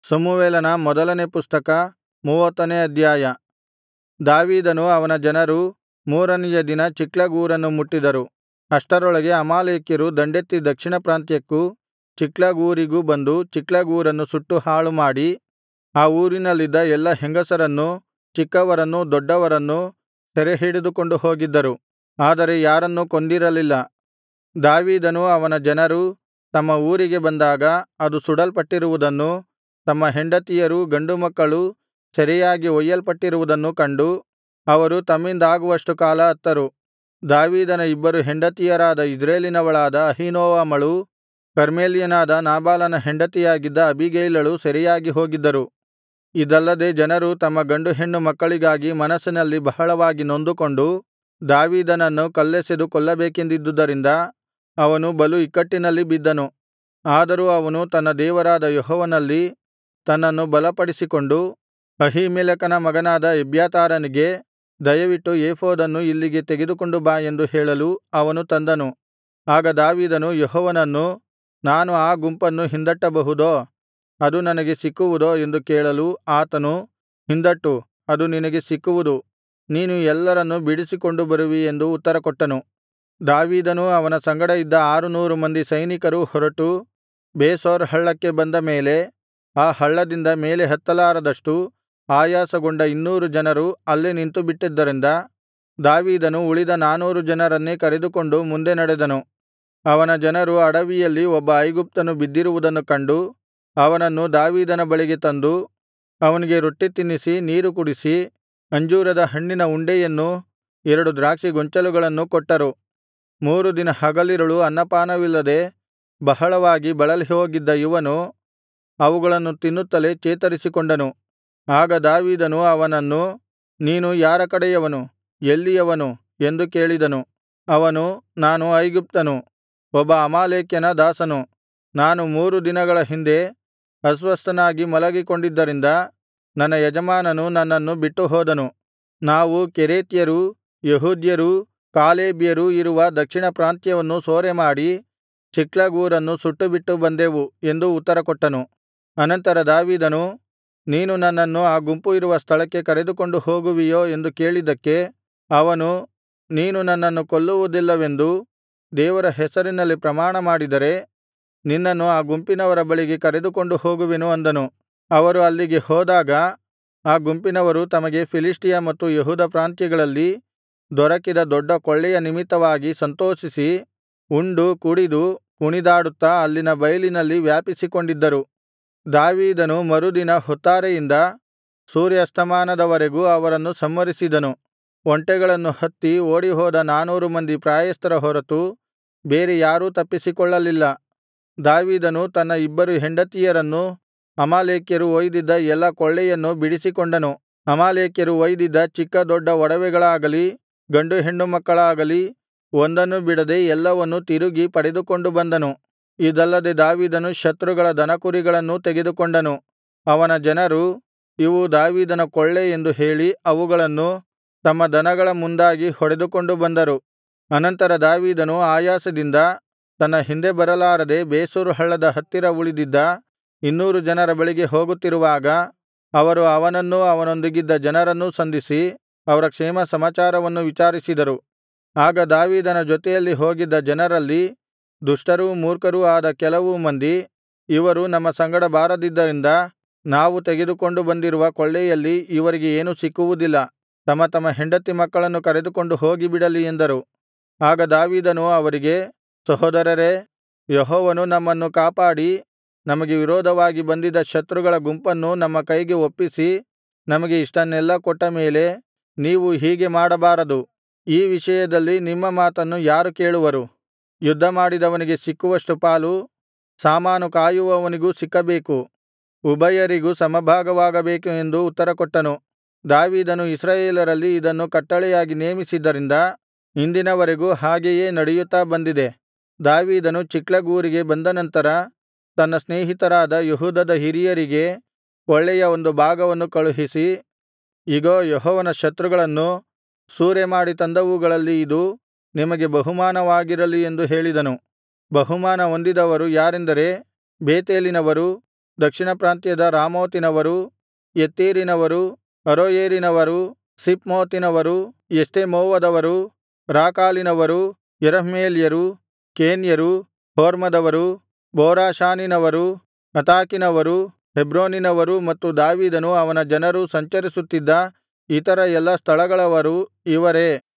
ಸಮುವೇಲನ ಮೊದಲನೇ ಪುಸ್ತಕ ಮೂವತ್ತನೇ ಅಧ್ಯಾಯ ದಾವೀದನೂ ಅವನ ಜನರೂ ಮೂರನೆಯ ದಿನ ಚಿಕ್ಲಗ್ ಊರನ್ನು ಮುಟ್ಟಿದರು ಅಷ್ಟರೊಳಗೆ ಅಮಾಲೇಕ್ಯರು ದಂಡೆತ್ತಿ ದಕ್ಷಿಣ ಪ್ರಾಂತ್ಯಕ್ಕೂ ಚಿಕ್ಲಗ್ ಊರಿಗೂ ಬಂದು ಚಿಕ್ಲಗ್ ಊರನ್ನು ಸುಟ್ಟು ಹಾಳುಮಾಡಿ ಆ ಊರಿನಲ್ಲಿದ್ದ ಎಲ್ಲಾ ಹೆಂಗಸರನ್ನೂ ಚಿಕ್ಕವರನ್ನೂ ದೊಡ್ಡವರನ್ನೂ ಸೆರೆಹಿಡಿದುಕೊಂಡು ಹೋಗಿದ್ದರು ಆದರೆ ಯಾರನ್ನೂ ಕೊಂದಿರಲಿಲ್ಲ ದಾವೀದನೂ ಅವನ ಜನರೂ ತಮ್ಮ ಊರಿಗೆ ಬಂದಾಗ ಅದು ಸುಡಲ್ಪಟ್ಟಿರುವುದನ್ನೂ ತಮ್ಮ ಹೆಂಡತಿಯರೂ ಗಂಡುಮಕ್ಕಳೂ ಸೆರೆಯಾಗಿ ಒಯ್ಯಲ್ಪಟ್ಟಿರುವುದನ್ನೂ ಕಂಡು ಅವರು ತಮ್ಮಿಂದಾಗುವಷ್ಟು ಕಾಲ ಅತ್ತರು ದಾವೀದನ ಇಬ್ಬರು ಹೆಂಡತಿಯರಾದ ಇಜ್ರೇಲಿನವಳಾದ ಅಹೀನೋವಮಳೂ ಕರ್ಮೇಲ್ಯನಾದ ನಾಬಾಲನ ಹೆಂಡತಿಯಾಗಿದ್ದ ಅಬೀಗೈಲಳೂ ಸೆರೆಯಾಗಿ ಹೋಗಿದ್ದರು ಇದಲ್ಲದೆ ಜನರು ತಮ್ಮ ಗಂಡು ಹೆಣ್ಣು ಮಕ್ಕಳಿಗಾಗಿ ಮನಸ್ಸಿನಲ್ಲಿ ಬಹಳವಾಗಿ ನೊಂದುಕೊಂಡು ದಾವೀದನನ್ನು ಕಲ್ಲೆಸೆದು ಕೊಲ್ಲಬೇಕೆಂದಿದ್ದುದರಿಂದ ಅವನು ಬಲು ಇಕ್ಕಟ್ಟಿನಲ್ಲಿ ಬಿದ್ದನು ಆದರೂ ಅವನು ತನ್ನ ದೇವರಾದ ಯೆಹೋವನಲ್ಲಿ ತನ್ನನ್ನು ಬಲಪಡಿಸಿಕೊಂಡು ಅಹೀಮೆಲೆಕನ ಮಗನಾದ ಎಬ್ಯಾತಾರನಿಗೆ ದಯವಿಟ್ಟು ಏಫೋದನ್ನು ಇಲ್ಲಿಗೆ ತೆಗೆದುಕೊಂಡು ಬಾ ಎಂದು ಹೇಳಲು ಅವನು ತಂದನು ಆಗ ದಾವೀದನು ಯೆಹೋವನನ್ನು ನಾನು ಆ ಗುಂಪನ್ನು ಹಿಂದಟ್ಟಬಹುದೋ ಅದು ನನಗೆ ಸಿಕ್ಕುವುದೋ ಎಂದು ಕೇಳಲು ಆತನು ಹಿಂದಟ್ಟು ಅದು ನಿನಗೆ ಸಿಕ್ಕುವುದು ನೀನು ಎಲ್ಲರನ್ನೂ ಬಿಡಿಸಿಕೊಂಡು ಬರುವಿ ಎಂದು ಉತ್ತರಕೊಟ್ಟನು ದಾವೀದನೂ ಅವನ ಸಂಗಡ ಇದ್ದ ಆರುನೂರು ಮಂದಿ ಸೈನಿಕರೂ ಹೊರಟು ಬೇಸೋರ್ ಹಳ್ಳಕ್ಕೆ ಬಂದ ಮೇಲೆ ಆ ಹಳ್ಳದಿಂದ ಮೇಲೆ ಹತ್ತಲಾರದಷ್ಟು ಆಯಾಸಗೊಂಡ ಇನ್ನೂರು ಜನರು ಅಲ್ಲೇ ನಿಂತುಬಿಟ್ಟಿದ್ದರಿಂದ ದಾವೀದನು ಉಳಿದ ನಾನೂರು ಜನರನ್ನೇ ಕರೆದುಕೊಂಡು ಮುಂದೆ ನಡೆದನು ಅವನ ಜನರು ಅಡವಿಯಲ್ಲಿ ಒಬ್ಬ ಐಗುಪ್ತನು ಬಿದ್ದಿರುವುದನ್ನು ಕಂಡು ಅವನನ್ನು ದಾವೀದನ ಬಳಿಗೆ ತಂದು ಅವನಿಗೆ ರೊಟ್ಟಿ ತಿನ್ನಿಸಿ ನೀರು ಕುಡಿಸಿ ಅಂಜೂರದ ಹಣ್ಣಿನ ಉಂಡೆಯನ್ನೂ ಎರಡು ದ್ರಾಕ್ಷಿ ಗೊಂಚಲುಗಳನ್ನೂ ಕೊಟ್ಟರು ಮೂರು ದಿನ ಹಗಲಿರುಳು ಅನ್ನಪಾನವಿಲ್ಲದೆ ಬಹಳವಾಗಿ ಬಳಲಿಹೋಗಿದ್ದ ಇವನು ಅವುಗಳನ್ನು ತಿನ್ನುತ್ತಲೇ ಚೇತರಿಸಿಕೊಂಡನು ಆಗ ದಾವೀದನು ಅವನನ್ನು ನೀನು ಯಾರ ಕಡೆಯವನು ಎಲ್ಲಿಯವನು ಎಂದು ಕೇಳಿದನು ಅವನು ನಾನು ಐಗುಪ್ತನು ಒಬ್ಬ ಅಮಾಲೇಕ್ಯನ ದಾಸನು ನಾನು ಮೂರು ದಿನಗಳ ಹಿಂದೆ ಅಸ್ವಸ್ಥನಾಗಿ ಮಲಗಿಕೊಂಡಿದ್ದರಿಂದ ನನ್ನ ಯಜಮಾನನು ನನ್ನನ್ನು ಬಿಟ್ಟುಹೋದನು ನಾವು ಕೆರೇತ್ಯರೂ ಯೆಹೂದ್ಯರೂ ಕಾಲೇಬ್ಯರೂ ಇರುವ ದಕ್ಷಿಣ ಪ್ರಾಂತ್ಯವನ್ನು ಸೂರೆಮಾಡಿ ಚಿಕ್ಲಗ್ ಊರನ್ನು ಸುಟ್ಟುಬಿಟ್ಟು ಬಂದೆವು ಎಂದು ಉತ್ತರಕೊಟ್ಟನು ಅನಂತರ ದಾವೀದನು ನೀನು ನನ್ನನ್ನು ಆ ಗುಂಪು ಇರುವ ಸ್ಥಳಕ್ಕೆ ಕರೆದುಕೊಂಡು ಹೋಗುವಿಯೋ ಎಂದು ಕೇಳಿದ್ದಕ್ಕೆ ಅವನು ನೀನು ನನ್ನನ್ನು ಕೊಲ್ಲುವುದಿಲ್ಲವೆಂದು ದೇವರ ಹೆಸರಿನಲ್ಲಿ ಪ್ರಮಾಣಮಾಡಿದರೆ ನಿನ್ನನ್ನು ಆ ಗುಂಪಿನವರ ಬಳಿಗೆ ಕರೆದುಕೊಂಡು ಹೋಗುವೆನು ಅಂದನು ಅವರು ಅಲ್ಲಿಗೆ ಹೋದಾಗ ಆ ಗುಂಪಿನವರು ತಮಗೆ ಫಿಲಿಷ್ಟಿಯ ಮತ್ತು ಯೆಹೂದ ಪ್ರಾಂತ್ಯಗಳಲ್ಲಿ ದೊರಕಿದ ದೊಡ್ಡ ಕೊಳ್ಳೆಯ ನಿಮಿತ್ತವಾಗಿ ಸಂತೋಷಿಸಿ ಉಂಡು ಕುಡಿದು ಕುಣಿದಾಡುತ್ತಾ ಅಲ್ಲಿನ ಬಯಲಿನಲ್ಲಿ ವ್ಯಾಪಿಸಿಕೊಂಡಿದ್ದರು ದಾವೀದನು ಮರುದಿನ ಹೊತ್ತಾರೆಯಿಂದ ಸೂರ್ಯಾಸ್ತಮಾನದವರೆಗೂ ಅವರನ್ನು ಸಂಹರಿಸಿದನು ಒಂಟೆಗಳನ್ನು ಹತ್ತಿ ಓಡಿಹೋದ ನಾನೂರು ಮಂದಿ ಪ್ರಾಯಸ್ಥರ ಹೊರತು ಬೇರೆ ಯಾರೂ ತಪ್ಪಿಸಿಕೊಳ್ಳಲಿಲ್ಲ ದಾವೀದನು ತನ್ನ ಇಬ್ಬರು ಹೆಂಡತಿಯರನ್ನೂ ಅಮಾಲೇಕ್ಯರು ಒಯ್ದಿದ್ದ ಎಲ್ಲಾ ಕೊಳ್ಳೆಯನ್ನು ಬಿಡಿಸಿಕೊಂಡನು ಅಮಾಲೇಕ್ಯರು ಒಯ್ದಿದ್ದ ಚಿಕ್ಕ ದೊಡ್ಡ ಒಡವೆಗಳಾಗಲಿ ಗಂಡು ಹೆಣ್ಣು ಮಕ್ಕಳಾಗಲಿ ಒಂದನ್ನೂ ಬಿಡದೆ ಎಲ್ಲವನ್ನೂ ತಿರುಗಿ ಪಡೆದುಕೊಂಡು ಬಂದನು ಇದಲ್ಲದೆ ದಾವೀದನು ಶತ್ರುಗಳ ದನಕುರಿಗಳನ್ನೂ ತೆಗೆದುಕೊಂಡನು ಅವನ ಜನರು ಇವು ದಾವೀದನ ಕೊಳ್ಳೆ ಎಂದು ಹೇಳಿ ಅವುಗಳನ್ನು ತಮ್ಮ ದನಗಳ ಮುಂದಾಗಿ ಹೊಡೆದುಕೊಂಡು ಬಂದರು ಅನಂತರ ದಾವೀದನು ಆಯಾಸದಿಂದ ತನ್ನ ಹಿಂದೆ ಬರಲಾರದೆ ಬೇಸೂರು ಹಳ್ಳದ ಹತ್ತಿರ ಉಳಿದಿದ್ದ ಇನ್ನೂರು ಜನರ ಬಳಿಗೆ ಹೋಗುತ್ತಿರುವಾಗ ಅವರು ಅವನನ್ನೂ ಅವನೊಂದಿಗಿದ್ದ ಜನರನ್ನೂ ಸಂಧಿಸಿ ಅವರ ಕ್ಷೇಮ ಸಮಾಚಾರವನ್ನು ವಿಚಾರಿಸಿದರು ಆಗ ದಾವೀದನ ಜೊತೆಯಲ್ಲಿ ಹೋಗಿದ್ದ ಜನರಲ್ಲಿ ದುಷ್ಟರೂ ಮೂರ್ಖರೂ ಆದ ಕೆಲವು ಮಂದಿ ಇವರು ನಮ್ಮ ಸಂಗಡ ಬಾರದ್ದರಿಂದ ನಾವು ತೆಗೆದುಕೊಂಡು ಬಂದಿರುವ ಕೊಳ್ಳೆಯಲ್ಲಿ ಇವರಿಗೆ ಏನೂ ಸಿಕ್ಕುವುದಿಲ್ಲ ತಮ್ಮ ತಮ್ಮ ಹೆಂಡತಿ ಮಕ್ಕಳನ್ನು ಕರೆದುಕೊಂಡು ಹೋಗಿಬಿಡಲಿ ಎಂದರು ಆಗ ದಾವೀದನು ಅವರಿಗೆ ಸಹೋದರರೇ ಯೆಹೋವನು ನಮ್ಮನ್ನು ಕಾಪಾಡಿ ನಮಗೆ ವಿರೋಧವಾಗಿ ಬಂದಿದ್ದ ಶತ್ರುಗಳ ಗುಂಪನ್ನು ನಮ್ಮ ಕೈಗೆ ಒಪ್ಪಿಸಿ ನಮಗೆ ಇಷ್ಟನ್ನೆಲ್ಲಾ ಕೊಟ್ಟ ಮೇಲೆ ನೀವು ಹೀಗೆ ಮಾಡಬಾರದು ಈ ವಿಷಯದಲ್ಲಿ ನಿಮ್ಮ ಮಾತನ್ನು ಯಾರು ಕೇಳುವರು ಯುದ್ಧಮಾಡಿದವನಿಗೆ ಸಿಕ್ಕುವಷ್ಟು ಪಾಲು ಸಾಮಾನು ಕಾಯುವವನಿಗೂ ಸಿಕ್ಕಬೇಕು ಉಭಯರಿಗೂ ಸಮಭಾಗವಾಗಬೇಕು ಎಂದು ಉತ್ತರಕೊಟ್ಟನು ದಾವೀದನು ಇಸ್ರಾಯೇಲರಲ್ಲಿ ಇದನ್ನು ಕಟ್ಟಳೆಯಾಗಿ ನೇಮಿಸಿದ್ದರಿಂದ ಇಂದಿನವರೆಗೂ ಹಾಗೆಯೇ ನಡೆಯುತ್ತಾ ಬಂದಿದೆ ದಾವೀದನು ಚಿಕ್ಲಗ್ ಊರಿಗೆ ಬಂದ ನಂತರ ತನ್ನ ಸ್ನೇಹಿತರಾದ ಯೆಹೂದದ ಹಿರಿಯರಿಗೆ ಕೊಳ್ಳೆಯ ಒಂದು ಭಾಗವನ್ನು ಕಳುಹಿಸಿ ಇಗೋ ಯೆಹೋವನ ಶತ್ರುಗಳನ್ನು ಸೂರೆಮಾಡಿ ತಂದವುಗಳಲ್ಲಿ ಇದು ನಿಮಗೆ ಬಹುಮಾನವಾಗಿರಲಿ ಎಂದು ಹೇಳಿದನು ಬಹುಮಾನ ಹೊಂದಿದವರು ಯಾರೆಂದರೆ ಬೇತೇಲಿನವರು ದಕ್ಷಿಣ ಪ್ರಾಂತ್ಯದ ರಾಮೋತಿನವರು ಯತ್ತೀರಿನವರು ಅರೋಯೇರಿನವರು ಸಿಪ್ಮೋತಿನವರು ಎಷ್ಟೆಮೋವದವರು ರಾಕಾಲಿನವರು ಎರಹ್ಮೇಲ್ಯರು ಕೇನ್ಯರು ಹೊರ್ಮದವರು ಬೋರಾಷಾನಿನವರು ಅತಾಕಿನವರು ಹೆಬ್ರೋನಿನವರು ಮತ್ತು ದಾವೀದನೂ ಅವನ ಜನರೂ ಸಂಚರಿಸುತ್ತಿದ್ದ ಇತರ ಎಲ್ಲಾ ಸ್ಥಳಗಳವರು ಇವರೇ